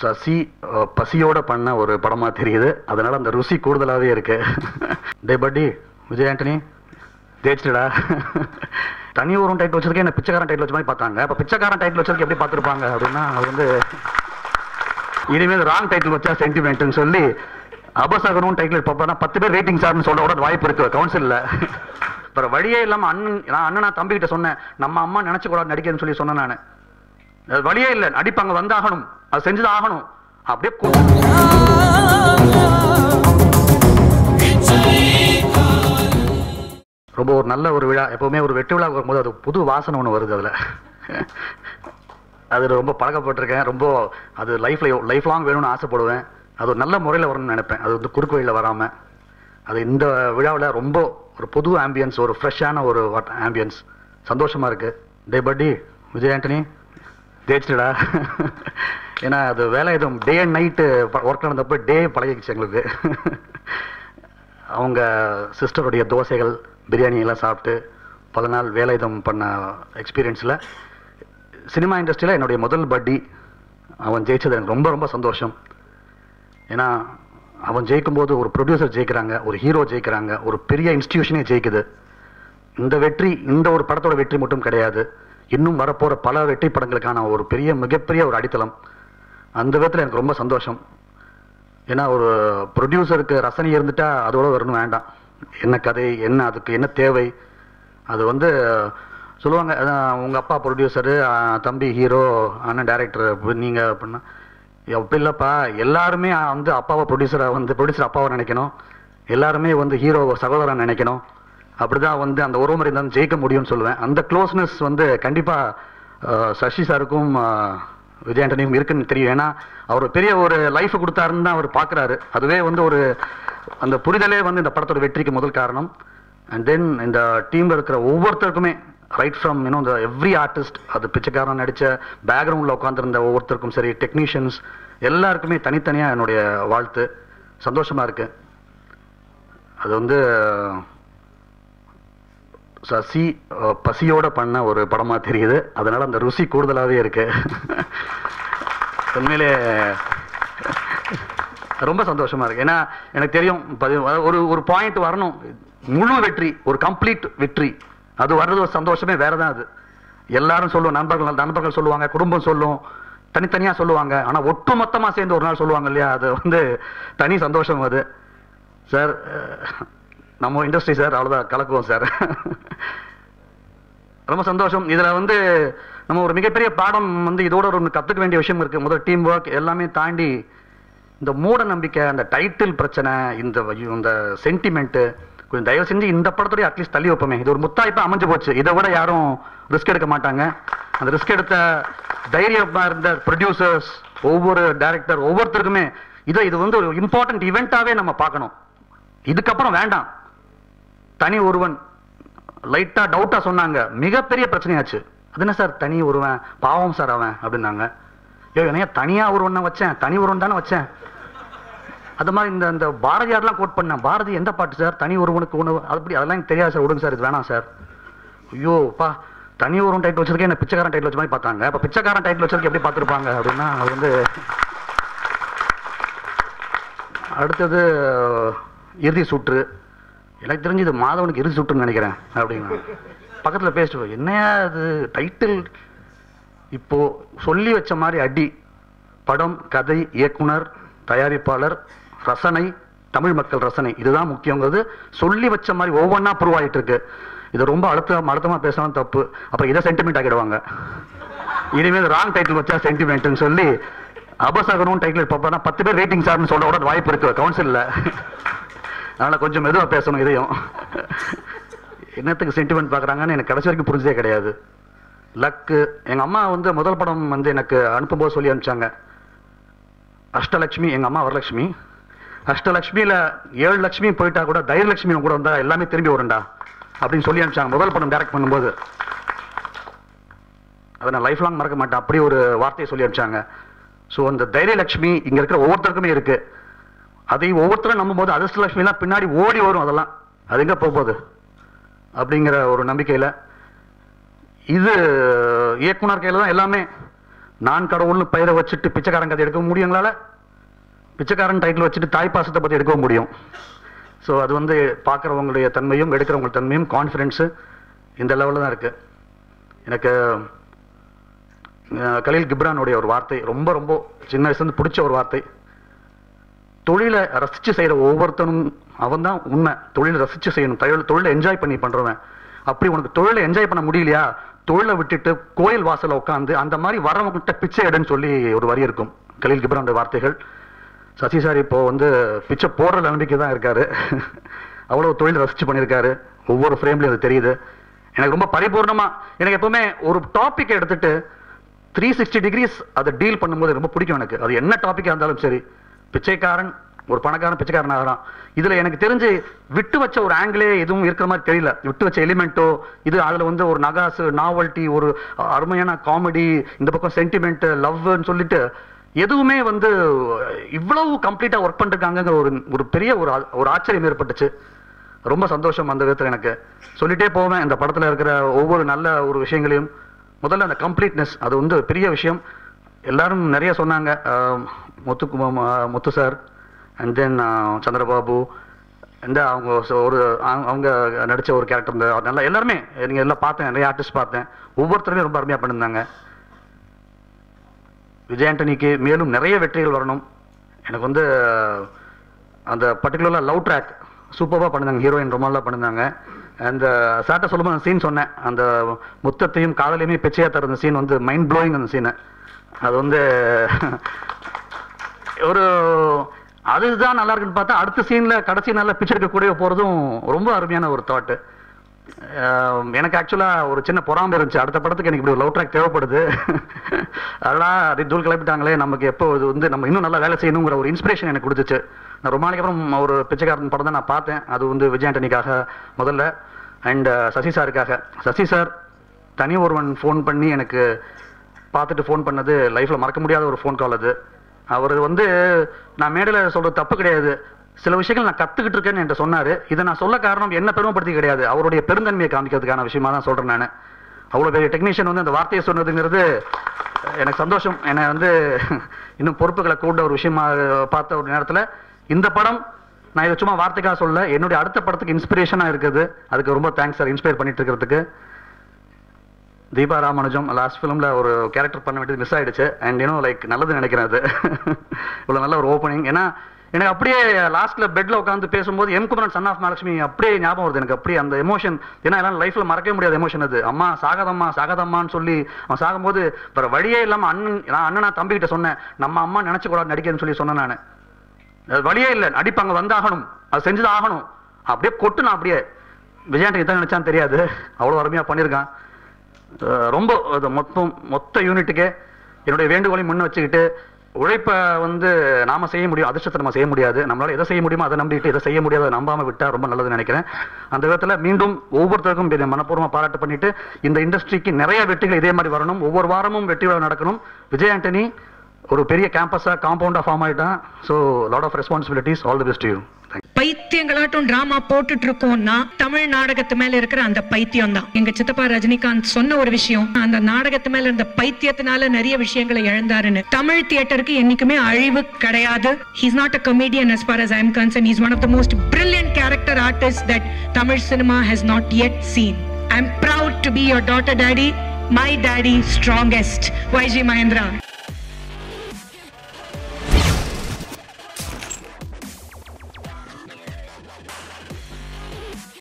சசி அஹ், பசியோட பண்ண ஒரு படமா தெரியுது அதனால அந்த ருசி கூடுதலாவே இருக்கு டே பட்டி விஜய் ஆண்டனி ஜெயிச்சிட்டடா தனி ஒரு டைட்டில் வச்சிருக்கேன் என்ன பிச்சைக்காரன் டைட்டில் வச்ச மாதிரி பார்த்தாங்க அப்ப பிச்சைக்காரன் டைட்டில் வச்சிருக்க எப்படி பார்த்துருப்பாங்க அப்படின்னா அது வந்து இனிமேல் ராங் டைட்டில் வச்சா சென்டிமெண்ட்னு சொல்லி அபசகனும் டைட்டில் பார்ப்பா பத்து பேர் வெயிட்டிங் சார்னு சொல்ல கூட வாய்ப்பு இருக்கு கவுன்சிலில் அப்புறம் வழியே இல்லாம அண்ணன் நான் அண்ணனா தம்பி கிட்ட சொன்னேன் நம்ம அம்மா நினைச்சு கூட நடிக்கிறேன்னு சொல்லி சொன்னேன் நான் அது வழியே இல்லை நடிப்பாங்க வந்தாகணும் அது செஞ்சுதான் ஆகணும் அப்படியே கூ- ரொம்ப ஒரு நல்ல ஒரு விழா எப்பவுமே ஒரு வெட்டு விழா வரும்போது அது புது வாசனை ஒன்று வருது அதில் அது ரொம்ப பழக்கப்பட்டிருக்கேன் ரொம்ப அது லைஃப்ல லைஃப் லாங் வேணும்னு ஆசைப்படுவேன் அது ஒரு நல்ல முறையில் வரணும்னு நினைப்பேன் அது வந்து குறுக்கு வழியில் வராமல் அது இந்த விழாவில் ரொம்ப ஒரு புது ஆம்பியன்ஸ் ஒரு ஃப்ரெஷ்ஷான ஒரு ஆம்பியன்ஸ் சந்தோஷமா இருக்கு டே பட்டி விஜய் ஆண்டனி ஜெயிச்சிட்டடா ஏன்னா அது வேலை எதுவும் டே அண்ட் நைட்டு ஒர்க் நடந்தப்போ டே பழகிடுச்சு எங்களுக்கு அவங்க சிஸ்டருடைய தோசைகள் பிரியாணி எல்லாம் சாப்பிட்டு பல நாள் வேலைதம் பண்ண எக்ஸ்பீரியன்ஸில் சினிமா இண்டஸ்ட்ரியில் என்னுடைய முதல் பட்டி அவன் ஜெயிச்சது எனக்கு ரொம்ப ரொம்ப சந்தோஷம் ஏன்னா அவன் ஜெயிக்கும்போது ஒரு ப்ரொடியூசர் ஜெயிக்கிறாங்க ஒரு ஹீரோ ஜெயிக்கிறாங்க ஒரு பெரிய இன்ஸ்டிடியூஷனே ஜெயிக்குது இந்த வெற்றி இந்த ஒரு படத்தோட வெற்றி மட்டும் கிடையாது இன்னும் வரப்போற பல வெற்றி படங்களுக்கான ஒரு பெரிய மிகப்பெரிய ஒரு அடித்தளம் அந்த விதத்தில் எனக்கு ரொம்ப சந்தோஷம் ஏன்னா ஒரு ப்ரொடியூசருக்கு ரசனை இருந்துட்டா அதோட வரணும் வேண்டாம் என்ன கதை என்ன அதுக்கு என்ன தேவை அது வந்து சொல்லுவாங்க அதான் உங்க அப்பா ப்ரொடியூசரு தம்பி ஹீரோ அண்ணன் டைரக்டர் நீங்க அப்படின்னா அப்படி இல்லப்பா எல்லாருமே வந்து அப்பாவை ப்ரொடியூசரை வந்து ப்ரொடியூசர் அப்பாவை நினைக்கணும் எல்லாருமே வந்து ஹீரோ சகோதரன் நினைக்கணும் அப்படிதான் வந்து அந்த உறவுமுறை தான் ஜெயிக்க முடியும்னு சொல்லுவேன் அந்த க்ளோஸ்னஸ் வந்து கண்டிப்பா அஹ், சசி சாருக்கும் அஹ், விஜய் ஆண்டனியும் இருக்குன்னு தெரியும் ஏன்னா அவர் பெரிய ஒரு லைஃப் கொடுத்தாருன்னு தான் அவர் பார்க்குறாரு அதுவே வந்து ஒரு அந்த புரிதலே வந்து இந்த படத்தோட வெற்றிக்கு முதல் காரணம் அண்ட் தென் இந்த டீம்ல இருக்கிற ஒவ்வொருத்தருக்குமே ரைட் ஃப்ரம் இன்னும் இந்த எவ்ரி ஆர்டிஸ்ட் அது பிச்சைக்காரன் நடிச்ச பேக்ரவுண்டில் உட்காந்துருந்த ஒவ்வொருத்தருக்கும் சரி டெக்னீஷியன்ஸ் எல்லாருக்குமே தனித்தனியாக என்னுடைய வாழ்த்து சந்தோஷமா இருக்கு அது வந்து சசி அஹ், பசியோட பண்ண ஒரு படமா தெரியுது அதனால அந்த ருசி கூடுதலாவே இருக்கு உண்மையிலே ரொம்ப சந்தோஷமா இருக்கு ஏன்னா எனக்கு தெரியும் பதி- ஒரு ஒரு பாயிண்ட் வரணும் முழு வெற்றி ஒரு கம்ப்ளீட் வெற்றி அது வர்றது ஒரு சந்தோஷமே வேறதான் அது எல்லாரும் சொல்லுவோம் நண்பர்கள் நண்பர்கள் சொல்லுவாங்க குடும்பம் சொல்லும் தனித்தனியா சொல்லுவாங்க ஆனா ஒட்டு மொத்தமா சேர்ந்து ஒரு நாள் சொல்லுவாங்க இல்லையா அது வந்து தனி சந்தோஷம் அது சார் அஹ், நம்ம இண்டஸ்ட்ரி சார் அவ்வளவுதான் கலக்குவோம் சார் ரொம்ப சந்தோஷம் இதுல வந்து நம்ம ஒரு மிகப்பெரிய பாடம் வந்து இதோட ஒரு ஒன்று கத்துக்க வேண்டிய விஷயம் இருக்கு முதல் டீம் ஒர்க் எல்லாமே தாண்டி இந்த மூட நம்பிக்கை அந்த டைட்டில் பிரச்சனை இந்த ஐயோ, இந்த சென்டிமெண்ட் கொஞ்சம் தயவு செஞ்சு இந்த படத்துடைய அட்லீஸ்ட் தள்ளி வைப்போமே இது ஒரு முத்தாய்ப்பா அமைஞ்சு போச்சு இதை விட யாரும் ரிஸ்க் எடுக்க மாட்டாங்க அந்த ரிஸ்க் எடுத்த தைரியமா இருந்த ப்ரொடியூசர்ஸ் ஒவ்வொரு டைரக்டர் ஒவ்வொருத்தருக்குமே இதை இது வந்து ஒரு இம்பார்ட்டன்ட் இவெண்ட்டாவே நம்ம பார்க்கணும் இதுக்கப்புறம் வேண்டாம் தனி ஒருவன் லைட்டா டவுட்டா சொன்னாங்க மிகப்பெரிய பிரச்சனையாச்சு அது என்ன சார் தனி ஒருவன் பாவம் சார் அவன் அப்படின்னாங்க ஐயோ என்னையா தனியா ஒருவனை வச்சேன் தனி ஒருவன் தானே வச்சேன் அது மாதிரி இந்த இந்த பாரதியார்லாம் கோட் பண்ணேன் பாரதி எந்த பாட்டு சார் தனி ஒருவனுக்கு உணவு அப்படி அதெல்லாம் எனக்கு தெரியாது சார் விடுங்க சார் இது வேணாம் சார் ஐயோ பா தனி ஒருவன் டைட்டில் வச்சிருக்கேன் என்ன பிச்சைக்காரன் டைட்டில் வச்ச மாதிரி பார்த்தாங்க அப்ப பிச்சைக்காரன் டைட்டில் வச்சிருக்க எப்படி பார்த்துருப்பாங்க அப்படின்னா அது வந்து அடுத்தது இறுதி சுற்று எனக்கு தெரிஞ்சு இது மாதவனுக்கு இறுதி சுற்றுன்னு நினைக்கிறேன் அப்படின்னா பக்கத்துல பேசிட்டு என்னையா இது டைட்டில் இப்போ சொல்லி வச்ச மாதிரி அடி படம் கதை இயக்குனர் தயாரிப்பாளர் ரசனை தமிழ் மக்கள் ரசனை இதுதான் முக்கியங்கிறது சொல்லி வச்ச மாதிரி ஒவ்வொன்றா ப்ரூவ் ஆயிட்டு இருக்கு இது ரொம்ப அழுத்தம் அழுத்தமா பேசணும் தப்பு அப்புறம் இதை சென்டிமெண்ட் ஆக்கிடுவாங்க இனிமேல் ராங் டைட்டில் வச்சா சென்டிமெண்ட்னு சொல்லி அபசகனும் டைட்டில் பார்ப்பா பத்து பேர் வெயிட்டிங் சார்னு சொல்ல கூட வாய்ப்பு இருக்கு கவுன்சிலில் அதனால கொஞ்சம் மெதுவா பேசணும் இதையும் என்னத்துக்கு சென்டிமெண்ட் பார்க்குறாங்கன்னு எனக்கு கடைசி வரைக்கும் புரிஞ்சதே கிடையாது லக்கு எங்க அம்மா வந்து முதல் படம் வந்து எனக்கு அனுப்பும்போது சொல்லி அனுப்பிச்சாங்க அஷ்டலட்சுமி எங்க அம்மா வரலட்சுமி அஷ்டலட்சுமியில ஏழு லட்சுமி போயிட்டா கூட தைரியலட்சுமி உன் கூட வந்தா எல்லாமே திரும்பி வரும்டா அப்படின்னு சொல்லி அனுப்பிச்சாங்க முதல் படம் டைரக்ட் பண்ணும்போது அதை நான் லைஃப் லாங் மறக்க மாட்டேன் அப்படி ஒரு வார்த்தையை சொல்லி அனுப்பிச்சாங்க ஸோ அந்த தைரியலட்சுமி இங்க இருக்கிற ஒவ்வொருத்தருக்குமே இருக்கு அதை ஒவ்வொருத்தரும் நம்பும்போது அதிர்ஷ்டலட்சுமிலாம் பின்னாடி ஓடி வரும் அதெல்லாம் அது எங்க போக போகுது அப்படிங்கிற ஒரு நம்பிக்கையில இது இயக்குனர் கையில தான் எல்லாமே நான் கடவுள்னு பெயரை வச்சுட்டு பிச்சைக்காரன் கதை எடுக்க முடியுங்களால பிச்சைக்காரன் டைட்டில் வச்சுட்டு தாய் பாசத்தை பற்றி எடுக்க முடியும் ஸோ அது வந்து பார்க்குறவங்களுடைய தன்மையும் எடுக்கிறவங்க தன்மையும் கான்ஃபிடென்ஸு இந்த லெவலில் தான் இருக்குது எனக்கு அஹ், கலீல் கிப்ரானுடைய ஒரு வார்த்தை ரொம்ப ரொம்ப சின்ன வயசுலேருந்து பிடிச்ச ஒரு வார்த்தை தொழிலை ரசித்து செய்கிற ஒவ்வொருத்தனும் அவன் தான் உண்மை தொழிலை ரசித்து செய்யணும் தொழில் தொழிலை என்ஜாய் பண்ணி பண்ணுறவன் அப்படி உனக்கு தொழிலை என்ஜாய் பண்ண முடியலையா தொழிலை விட்டுட்டு கோயில் வாசல்ல உட்காந்து அந்த மாதிரி வரவங்கிட்ட பிச்சை எடுன்னு சொல்லி ஒரு வரி இருக்கும் கலீல் கிப்ரானுடைய வார்த்தைகள் சசி சார் இப்போ வந்து பிச்சை போடுற நிலைமைக்கு தான் இருக்காரு அவ்வளவு தொழில் ரசிச்சு பண்ணியிருக்காரு ஒவ்வொரு ஃப்ரேம்லையும் அது தெரியுது எனக்கு ரொம்ப பரிபூர்ணமா எனக்கு எப்பவுமே ஒரு டாபிக் எடுத்துட்டு த்ரீ சிக்ஸ்டி டிகிரிஸ் அதை டீல் பண்ணும்போது ரொம்ப பிடிக்கும் எனக்கு அது என்ன டாப்பிக்காக இருந்தாலும் சரி பிச்சைக்காரன் ஒரு பணக்காரன் பிச்சைக்காரன் ஆகிறான் இதுல எனக்கு தெரிஞ்சு விட்டு வச்ச ஒரு ஆங்கிளே எதுவும் இருக்கிற மாதிரி தெரியல விட்டு வச்ச எலிமெண்ட்டோ இது அதுல வந்து ஒரு நகாசு நாவல்ட்டி ஒரு அருமையான காமெடி இந்த பக்கம் சென்டிமெண்ட் லவ்னு சொல்லிட்டு எதுவுமே வந்து இவ்வளவு கம்ப்ளீட்டா ஒர்க் பண்ணிருக்காங்கிற ஒரு ஒரு பெரிய ஒரு ஆ- ஒரு ஆச்சரியம் ஏற்பட்டுச்சு ரொம்ப சந்தோஷம் அந்த விதத்தில் எனக்கு சொல்லிட்டே போவேன் இந்த படத்துல இருக்கிற ஒவ்வொரு நல்ல ஒரு விஷயங்களையும் முதல்ல அந்த கம்ப்ளீட்னஸ் அது வந்து பெரிய விஷயம் எல்லாரும் நிறைய சொன்னாங்க ஆஹ், முத்து குமார், ஆஹ், Muthu sir and then Chandrababu இந்த அவங்க so ஒரு அவங்க- அவங்க நடிச்ச ஒரு கேரக்டர் இந்த நல்லா எல்லாருமே நீங்க எல்லாம் பார்த்தேன் நிறைய ஆர்டிஸ்ட் பார்த்தேன் ஒவ்வொருத்தருமே ரொம்ப அருமையா பண்ணியிருந்தாங்க விஜய் ஆண்டனிக்கு மேலும் நிறைய வெற்றிகள் வரணும் எனக்கு வந்து அந்த பர்டிகுலராக லவ் ட்ராக் சூப்பராக பண்ணிருந்தாங்க ஹீரோயின் ரொம்ப நல்லா பண்ணிருந்தாங்க அந்த சாட்டை சொல்லும்போது அந்த சீன் சொன்னேன் அந்த முத்தத்தையும் காதலையுமே பிச்சையா தர சீன் வந்து மைண்ட் ப்ளோயிங் அந்த சீனு அது வந்து ஒரு அதுதான் நல்லா இருக்குன்னு பார்த்தா அடுத்த சீன்ல கடைசி நாள்ல பிச்சை எடுக்கக்கூடிய போறதும் ரொம்ப அருமையான ஒரு தாட்டு எனக்கு ஆக்சுவலா ஒரு சின்ன பொறாமை இருந்துச்சு அடுத்த படத்துக்கு எனக்கு இப்படி லவ் ட்ராக் தேவைப்படுது அதெல்லாம் அது தூள் கிளப்பிட்டாங்களே நமக்கு எப்போ இது வந்து நம்ம இன்னும் நல்லா வேலை செய்யணுங்கிற ஒரு இன்ஸ்பிரேஷன் எனக்கு கொடுத்துச்சு நான் ரொம்ப நாளைக்கு அப்புறம் ஒரு பிச்சைக்காரன் படம் தான் நான் பார்த்தேன் அது வந்து விஜய் ஆண்டனிக்காக முதல்ல அண்ட் சசி சாருக்காக சசி சார் தனி ஒருவன் ஃபோன் பண்ணி எனக்கு பார்த்துட்டு ஃபோன் பண்ணது லைஃப்ல மறக்க முடியாத ஒரு ஃபோன் கால் அது அவர் வந்து நான் மேடையில் சொல்றது தப்பு கிடையாது சில விஷயங்கள் நான் கத்துக்கிட்டு இருக்கேன்னு என்கிட்ட சொன்னாரு இதை நான் சொல்ல காரணம் என்ன பெருமைப்படுத்தி கிடையாது அவருடைய பெருந்தன்மையை காமிக்கிறதுக்கான விஷயமா தான் சொல்றேன் நான் அவ்வளோ பெரிய டெக்னீஷியன் வந்து அந்த வார்த்தையை சொன்னதுங்கிறது எனக்கு சந்தோஷம் என்னை வந்து இன்னும் பொறுப்புகளை கூட ஒரு விஷயமா பார்த்த ஒரு நேரத்தில் இந்த படம் நான் இதை சும்மா வார்த்தைக்காக சொல்ல என்னுடைய அடுத்த படத்துக்கு இன்ஸ்பிரேஷனாக இருக்குது அதுக்கு ரொம்ப தேங்க்ஸ் சார் இன்ஸ்பயர் பண்ணிட்டு இருக்கிறதுக்கு தீபா ராமானுஜம் லாஸ்ட் ஃபிலிம்ல ஒரு கேரக்டர் பண்ண வேண்டியது மிஸ் ஆயிடுச்சு அண்ட் யூனோ லைக் நல்லது நினைக்கிறேன் அது இவ்வளவு நல்ல ஒரு ஓப்பனிங் ஏன்னா எனக்கு அப்படியே லாஸ்ட்ல பெட்ல உட்காந்து பேசும்போது M Kumaran son of Mahalakshmi அப்படியே ஞாபகம் வருது எனக்கு அப்படியே அந்த எமோஷன் ஏன்னா எல்லாம் லைஃப்ல மறக்கவே முடியாத எமோஷன் அது அம்மா சாகாதம்மா சாகாதம்மான்னு சொல்லி அவன் சாகும்போது வேற வழியே இல்லாம அண்ணன் நான் அண்ணனா தம்பி கிட்ட சொன்னேன் நம்ம அம்மா நினைச்சு கூட நடிக்கிறேன்னு சொல்லி சொன்னேன் நான் அது வழியே இல்லை நடிப்பாங்க வந்தாகணும் அது செஞ்சுதான் ஆகணும் அப்படியே கொட்டுனா அப்படியே விஜயாண்டி தான் நினைச்சான்னு தெரியாது அவ்வளவு அருமையா பண்ணியிருக்கான் அஹ் ரொம்ப அது மொத்தம் மொத்த யூனிட்டுக்கே என்னுடைய வேண்டுகோளையும் முன்ன வச்சுக்கிட்டு உழைப்பை வந்து நாம செய்ய முடியும் அதிர்ஷ்டத்தை நம்ம செய்ய முடியாது நம்மளால எதை செய்ய முடியுமோ அதை நம்பிட்டு எதை செய்ய முடியாத நம்பாம விட்டா ரொம்ப நல்லதுன்னு நினைக்கிறேன் அந்த விதத்துல மீண்டும் ஒவ்வொருத்தருக்கும் பெரிய மனப்பூர்வமா பாராட்டு பண்ணிட்டு இந்த இண்டஸ்ட்ரிக்கு நிறைய வெற்றிகள் இதே மாதிரி வரணும் ஒவ்வொரு வாரமும் வெற்றி விழா நடக்கணும் விஜய் ஆண்டனி ஒரு பெரிய கேம்பஸா காம்பவுண்டா ஃபார்ம் ஆயிட்டான் so lot of responsibilities all the best you பைத்தியங்களாட்டும் டிராமா போட்டுட்டு இருக்கோம்னா தமிழ் நாடகத்து மேல இருக்கிற அந்த பைத்தியம் தான் எங்க சித்தப்பா ரஜினிகாந்த் சொன்ன ஒரு விஷயம் அந்த நாடகத்து மேல இருந்த பைத்தியத்தினால நிறைய விஷயங்களை இழந்தாருன்னு தமிழ் தியேட்டருக்கு என்னைக்குமே அழிவு கிடையாது he's not a comedian as far as I am concerned he's one of the most brilliant character artists that Tamil cinema has not yet seen I'm proud to be your daughter daddy my daddy strongest YG Mahendra